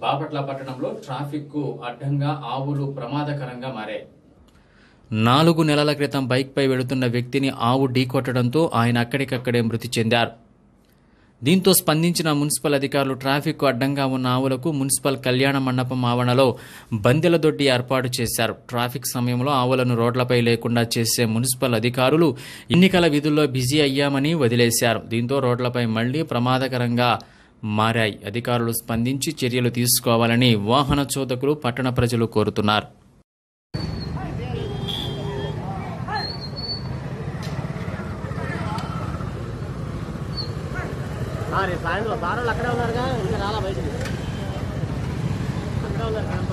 బాపట్ల పట్టణంలో ట్రాఫిక్ కు అడ్డంగా ఆవులు ప్రమాదకరంగా మారాయి నాలుగు నెలల క్రితం బైక్పై వెళుతున్న వ్యక్తిని ఆవు ఢీకొట్టడంతో ఆయన అక్కడికక్కడే మృతి చెందారు దీంతో స్పందించిన మున్సిపల్ అధికారులు ట్రాఫిక్ అడ్డంగా ఉన్న ఆవులకు మున్సిపల్ కళ్యాణ మండపం ఆవరణలో బందెల దొడ్డి ఏర్పాటు చేశారు ట్రాఫిక్ సమయంలో ఆవులను రోడ్లపై లేకుండా చేసే మున్సిపల్ అధికారులు ఎన్నికల విధుల్లో బిజీ అయ్యామని వదిలేశారు దీంతో రోడ్లపై మళ్లీ ప్రమాదకరంగా మారాయి అధికారులు స్పందించి చర్యలు తీసుకోవాలని వాహన చోదకులు పట్టణ ప్రజలు కోరుతున్నారు రేపు సాయంత్రం సార్ వాళ్ళు అక్కడే ఉన్నారుగా ఇంకా రాలా బయటికి అక్కడే ఉన్నారు